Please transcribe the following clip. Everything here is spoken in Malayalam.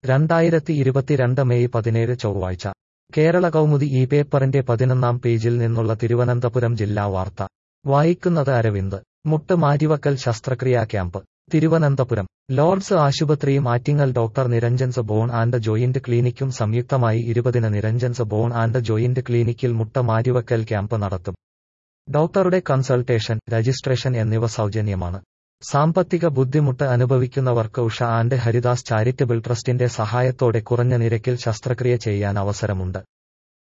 രണ്ടായിരത്തി ഇരുപത്തിരണ്ട് മെയ് പതിനേഴ് ചൊവ്വാഴ്ച കേരള കൗമുദി ഈ പേപ്പറിന്റെ പതിനൊന്നാം പേജിൽ നിന്നുള്ള തിരുവനന്തപുരം ജില്ലാ വാർത്ത വായിക്കുന്നത് അരവിന്ദ് മുട്ട് മാറ്റിവക്കൽ ശസ്ത്രക്രിയാ ക്യാമ്പ് തിരുവനന്തപുരം ലോർഡ്സ് ആശുപത്രിയും Attingal doctor Niranjan's bone and joint ക്ലിനിക്കും സംയുക്തമായി ഇരുപതിന് നിരഞ്ജൻസ് ബോൺ ആൻഡ് ജോയിന്റ് ക്ലിനിക്കിൽ മുട്ട മാറ്റിവക്കൽ ക്യാമ്പ് നടത്തും ഡോക്ടറുടെ കൺസൾട്ടേഷൻ രജിസ്ട്രേഷൻ എന്നിവ സൗജന്യമാണ് സാമ്പത്തിക ബുദ്ധിമുട്ട് അനുഭവിക്കുന്നവർക്ക് ഉഷ ആൻഡ് ഹരിദാസ് ചാരിറ്റബിൾ ട്രസ്റ്റിന്റെ സഹായത്തോടെ കുറഞ്ഞ നിരക്കിൽ ശസ്ത്രക്രിയ ചെയ്യാൻ അവസരമുണ്ട്